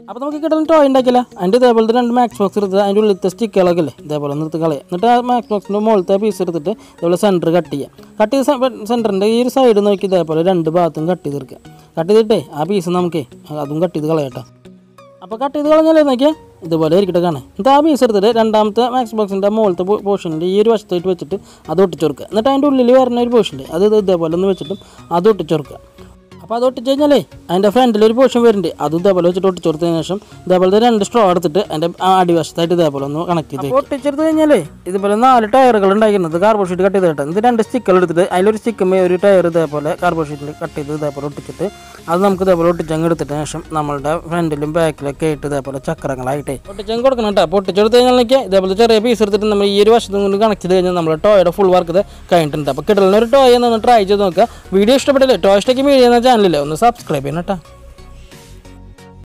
അപ്പോൾ നമുക്ക് കിട്ടുന്ന ടോയ് ഉണ്ടാക്കില്ല അതിൻ്റെ ഇതേപോലത്തെ രണ്ട് മാക്സ് ബോക്സ് എടുത്ത് അതിൻ്റെ ഉള്ളിലത്തെ സ്റ്റിക്കുകളൊക്കെ ഇല്ലേ ഇതേപോലെ ഒന്ന് എടുത്ത് കളയാം എന്നിട്ട് ആ മാക്സ് ബോക്സിൻ്റെ മുകളിലത്തെ പീസ് എടുത്തിട്ട് ഇതേപോലെ സെൻറ്റർ കട്ട് ചെയ്യാം കട്ട് ചെയ്ത് സെൻറ്ററിൻ്റെ ഈ ഒരു സൈഡ് നോക്കി ഇതേപോലെ രണ്ട് ഭാഗത്തും കട്ട് ചെയ്ത് എടുക്കുക കട്ട് ചെയ്തിട്ടേ ആ പീസ് നമുക്കേ അതും കട്ട് ചെയ്ത് കളയട്ടോ അപ്പോൾ കട്ട് ചെയ്ത് കളഞ്ഞാലേ നോക്കിയാൽ ഇതുപോലെ ഇരിക്കട്ടെ കാണാം എന്നിട്ട് ആ പീസ് എടുത്തിട്ട് രണ്ടാമത്തെ മാക്സ് ബോക്സിൻ്റെ മുകളിലത്തെ പോർഷനിൽ ഈ ഒരു വശത്തായിട്ട് വെച്ചിട്ട് അത് ഒട്ടിച്ച് കൊടുക്കുക എന്നിട്ട് അതിൻ്റെ ഉള്ളിൽ വരുന്ന ഒരു പോർഷനിൽ അത് ഇത് ഇതേപോലെ ഒന്ന് വെച്ചിട്ടും അത് ഒട്ടിച്ച് കൊടുക്കുക അപ്പോൾ അത് ഒട്ടിച്ച് കഴിഞ്ഞാലേ അതിൻ്റെ ഫ്രണ്ടിൽ ഒരു പോർഷൻ വരുന്നുണ്ട് അതും ഇതേപോലെ വെച്ചിട്ട് ഒട്ടിച്ച് കൊടുത്തതിന് ശേഷം ഇതേപോലത്തെ രണ്ട് സ്ട്രോ എടുത്തിട്ട് അതിൻ്റെ അടിവശത്തായിട്ട് ഇതേപോലെ ഒന്ന് കണക്ട് ചെയ്ത് ഒട്ടിച്ചെടുത്ത് കഴിഞ്ഞാലേ ഇതുപോലെ നാല് ടയറുകൾ ഉണ്ടാക്കുന്നത് കാർബോൺ ഷീറ്റ് കട്ട് ചെയ്ത് കേട്ടോ ഇത് രണ്ട് സ്റ്റിക്കുകൾ എടുത്തിട്ട് അതിലൊരു സ്റ്റിക്കുമ്പോൾ ഒരു ടയർ ഇതേപോലെ കാർബോൺ ഷീറ്റിൽ കട്ട് ചെയ്ത് ഇതേപോലെ ഒട്ടിച്ചിട്ട് അത് നമുക്ക് ഇതേപോലെ ഒട്ടിച്ചങ്ങ് എടുത്തതിന് ശേഷം നമ്മളുടെ ഫ്രണ്ടിലും ബാക്കിലൊക്കെ ആയിട്ട് ഇതേപോലെ ചക്രങ്ങളായിട്ടേ ഒട്ടിച്ചങ്ങ് കൊടുക്കണം കേട്ടോ അപ്പോൾ ഒട്ടിച്ചെടുത്ത് കഴിഞ്ഞാൽ ഇതേപോലെ ചെറിയ പീസ് എടുത്തിട്ട് നമ്മൾ ഈ ഒരു വശത്തും കൊണ്ട് കണക്ട് ചെയ്ത് കഴിഞ്ഞാൽ നമ്മുടെ ടോയുടെ ഫുൾ വർക്ക് ഇത് കഴിഞ്ഞിട്ടുണ്ട് അപ്പോൾ കിട്ടലിന് ഒരു ടോയ് ഒന്ന് ട്രൈ ചെയ്ത് നോക്കുക വീഡിയോ ഇഷ്ടപ്പെട്ടില്ലേ ടോയ് സ്റ്റേക്ക് മീഡിയ എന്ന ചാനലില്ലേ ഒന്ന് സബ്സ്ക്രൈബ് ചെയ്യണം കേട്ടോ